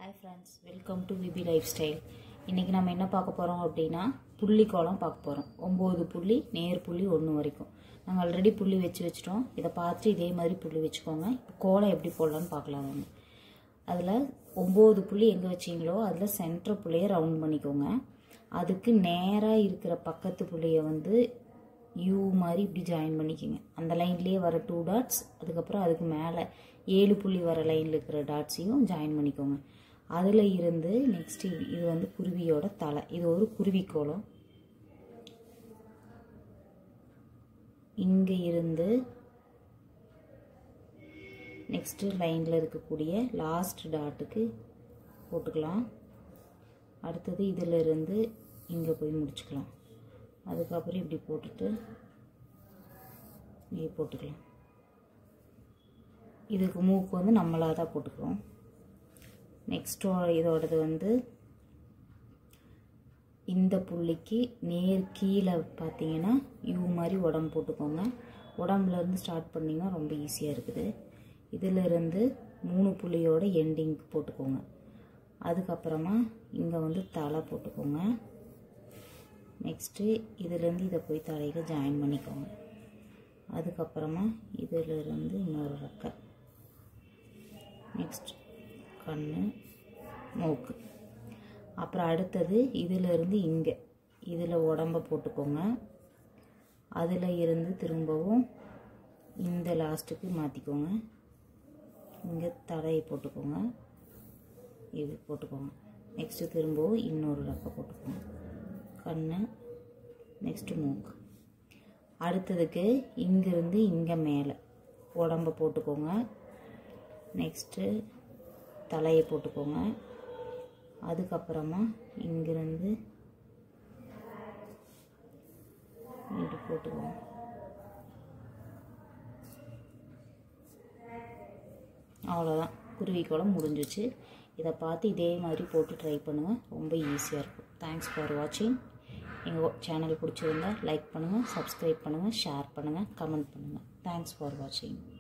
hi friends welcome to VB life style இன்றைக்கி நம்ம என்ன பார்க்க போகிறோம் அப்படின்னா புள்ளி கோலம் பார்க்க போகிறோம் ஒம்பது புள்ளி நேர் புள்ளி ஒன்று வரைக்கும் நாங்கள் ஆல்ரெடி புள்ளி வச்சு வச்சிட்டோம் இதை பார்த்து இதே மாதிரி புள்ளி வச்சுக்கோங்க இப்போ கோலம் எப்படி போடலான்னு பார்க்கலாம் வாங்க அதில் ஒம்பது புள்ளி எங்கே வச்சிங்களோ அதில் சென்டர் புள்ளியை ரவுண்ட் பண்ணிக்கோங்க அதுக்கு நேராக இருக்கிற பக்கத்து புள்ளியை வந்து யூ மாதிரி இப்படி ஜாயின் பண்ணிக்கோங்க அந்த லைன்லேயே வர டூ டாட்ஸ் அதுக்கப்புறம் அதுக்கு மேலே ஏழு புள்ளி வர லைனில் இருக்கிற டாட்ஸையும் ஜாயின் பண்ணிக்கோங்க அதில் இருந்து நெக்ஸ்ட் இது வந்து குருவியோட தலை இது ஒரு குருவி கோலம் இங்கே இருந்து நெக்ஸ்ட்டு லைனில் இருக்கக்கூடிய லாஸ்ட் டாட்டுக்கு போட்டுக்கலாம் அடுத்தது இதில் இருந்து இங்கே போய் முடிச்சுக்கலாம் அதுக்கப்புறம் இப்படி போட்டுட்டு இங்கே போட்டுக்கலாம் இதுக்கு மூக்கு வந்து நம்மளாக தான் போட்டுக்கிறோம் நெக்ஸ்ட்டோ இதோடது வந்து இந்த புள்ளிக்கு நேர் கீழே பார்த்தீங்கன்னா யூ மாதிரி உடம்பு போட்டுக்கோங்க உடம்புலேருந்து ஸ்டார்ட் பண்ணிங்கன்னா ரொம்ப ஈஸியாக இருக்குது இதிலிருந்து மூணு புள்ளியோட எண்டிங் போட்டுக்கோங்க அதுக்கப்புறமா இங்கே வந்து தலை போட்டுக்கோங்க நெக்ஸ்ட்டு இதிலேருந்து இதை போய் தலையில் ஜாயின் பண்ணிக்கோங்க அதுக்கப்புறமா இதிலிருந்து இன்னொரு ரெக்கை நெக்ஸ்ட் கண் மூக்கு அப்புறம் அடுத்தது இதிலிருந்து இங்கே இதில் உடம்ப போட்டுக்கோங்க அதில் இருந்து திரும்பவும் இந்த லாஸ்ட்டுக்கு மாற்றிக்கோங்க இங்கே தலையை போட்டுக்கோங்க இது போட்டுக்கோங்க நெக்ஸ்ட்டு திரும்பவும் இன்னொரு ரெக்கை போட்டுக்கோங்க கண் நெக்ஸ்ட்டு மூக்கு அடுத்ததுக்கு இங்கேருந்து இங்கே மேலே உடம்ப போட்டுக்கோங்க நெக்ஸ்ட்டு தலையை போட்டுக்கோங்க அதுக்கப்புறமா இங்கேருந்து இப்படி போட்டுக்கோங்க அவ்வளோதான் குருவி கோலம் முடிஞ்சிச்சு இதை பார்த்து இதே மாதிரி போட்டு ட்ரை பண்ணுங்கள் ரொம்ப ஈஸியாக இருக்கும் தேங்க்ஸ் ஃபார் வாட்சிங் எங்கள் சேனல் பிடிச்சிருந்தா லைக் பண்ணுங்கள் சப்ஸ்கிரைப் பண்ணுங்கள் ஷேர் பண்ணுங்கள் கமெண்ட் பண்ணுங்கள் தேங்க்ஸ் ஃபார் வாட்சிங்